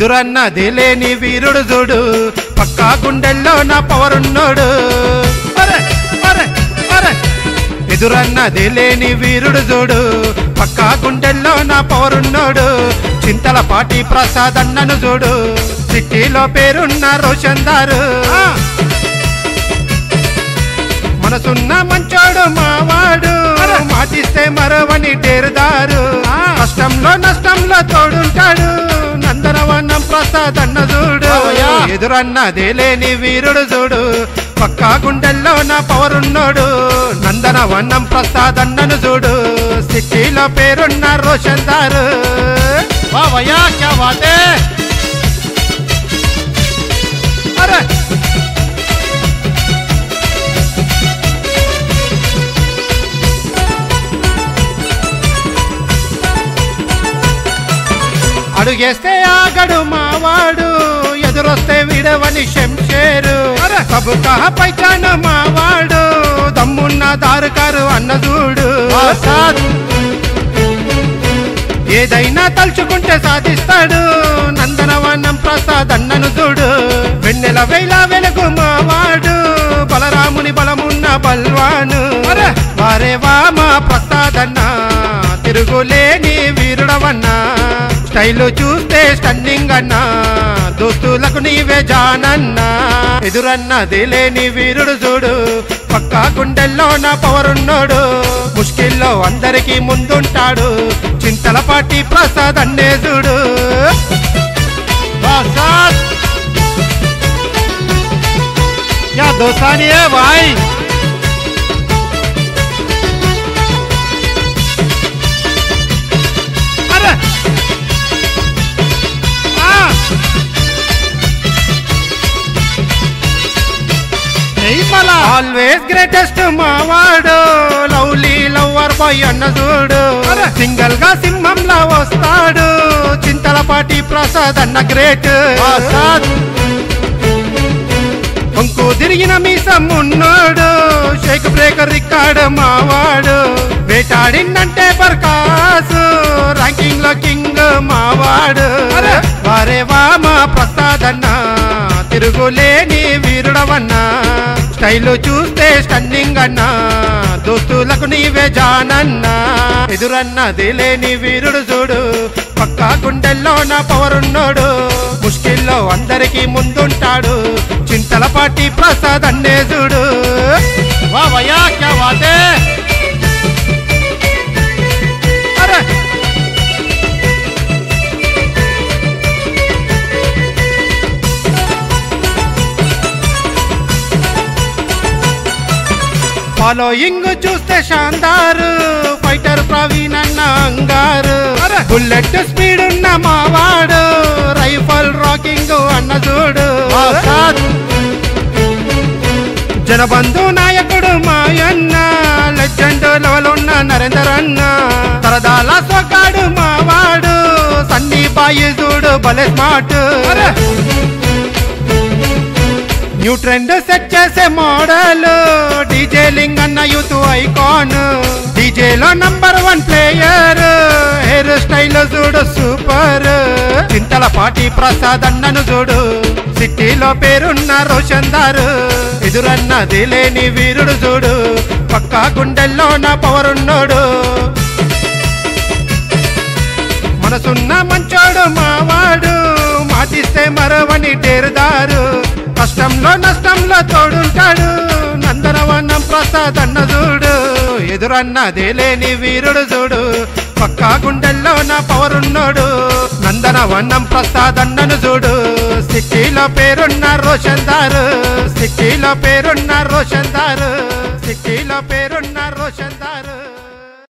ఎదురన్నది లేని వీరుడు చూడు పక్కా గుండెల్లో నా పవరున్నోడు అరే అరే అరే ఎదురన్నది లేని వీరుడు చూడు పక్కా గుండెల్లో నా పవరున్నోడు చింతల పాటి ప్రసాద్ అన్నను చూడు సిటీలో పేరున్న రోషందారు మనసున్న మంచోడు మావాడు మాటిస్తే మరవని టేరుదారు కష్టంలో నష్టంలో తోడుంటాడు నందనవనం ప్రసాద్ అన్న చూడు రావయ్యా. ఎదురన్నదే లేని వీరుడు చూడు పక్కా గుండెల్లో నా పవరున్నోడు నందనవనం ప్రసాద్ అన్నను చూడు సిటీలో పేరున్న రోషందారు वाह भैया क्या बात है అరే అడుగేస్తే ఆగడు మావాడు ఎదురొస్తే విడవని శంషేరు కబుకా పైచాన మావాడు దమ్మున్న దారుకారు అన్న చూడు ప్రసాద్ ఏదైనా తలుచుకుంటే సాధిస్తాడు నందనవనం ప్రసాద్ అన్నను చూడు వెన్నెల వేల వెలుగు మావాడు బలరాముని బలమున్న బల్వాను వారే వా మా ప్రసాద్ అన్న తిరుగులేని వీరుడవన్నా స్టైల్ చూస్తే స్టన్నింగ్ అన్నా దోస్తులకు నీవే జానన్నా ఎదురన్నది లేని వీరుడు చూడు పక్కా గుండెల్లో నా పవరున్నోడు ముష్కిల్లో అందరికీ ముందుంటాడు చింతల పాటి ప్రసాద్ అన్నే చూడు प्रसाद क्या दोस्तानी है भाई అరే! ఆ! नहीं मला ఆల్వేస్ గ్రేటెస్ట్ మావాడు లవ్లీ లవ్వర్ బాయ్ అన్న చూడు సింగల్ గా సింహంలా వస్తాడు చింతల పాటి ప్రసాద్ అన్న గ్రేట్ ప్రసాద్ వంకు తిరిగిన మీసం ఉన్నాడు షేక్ బ్రేకర్ రికార్డ్ మావాడు వేటాడిందంటే బర్కాసు ర్యాంకింగ్ లో కింగ్ మావాడు వారే వా మా ప్రసాద్ అన్న తిరుగులేని వీరుడవన్నా స్టైల్ చూస్తే స్టన్నింగ్ అన్నా దోస్తులకు నీవే జానన్నా ఎదురన్నది లేని వీరుడు చూడు పక్కా గుండెల్లో నా పవరున్నోడు ముష్కిల్లో అందరికీ ముందుంటాడు చింతల పాటి ప్రసాద్ అన్నే చూడు वाह भैया क्या बात है అరే! ఫాలోయింగ్ చూస్తే షాందారు ఫైటర్ ప్రవీణ్ అన్న అంగారు బుల్లెట్ స్పీడ్ ఉన్న మావాడు రైఫల్ రాకింగ్ అన్న చూడు प्रसाद జనబంధు నాయకుడు మాయన్న లెజెండ్ లెవెల్ ఉన్న నరేందర్ అన్న సరదాల సొగ్గాడు మావాడు సన్నీ బాయి చూడు భలే స్మార్ట్ న్యూ ట్రెండ్ సెట్ చేసే మోడల్ డీజే లింగ్ అన్న యూత్ ఐకాన్ డీజేలో number one player hairstyle చూడు సూపర్ చింతల పాటి ప్రసాద్ అన్నను చూడు సిటీలో పేరున్న రోషందారు ఎదురన్నది లేని వీరుడు చూడు పక్కా గుండెల్లో నా పవరున్నోడు మనసున్న మంచోడు మావాడు మాటిస్తే మరవని టేరుదారు కష్టంలో నష్టంలో తోడుంటాడు నందనవనం ప్రసాద్ అన్న చూడు ఎదురన్నదే లేని వీరుడు చూడు పక్కా గుండెల్లో నా పవరున్నోడు నందనవనం ప్రసాద్ అన్నను చూడు సిటీలో పేరున్న రోషందారు సిటీలో పేరున్న రోషందారు సిటీలో పేరు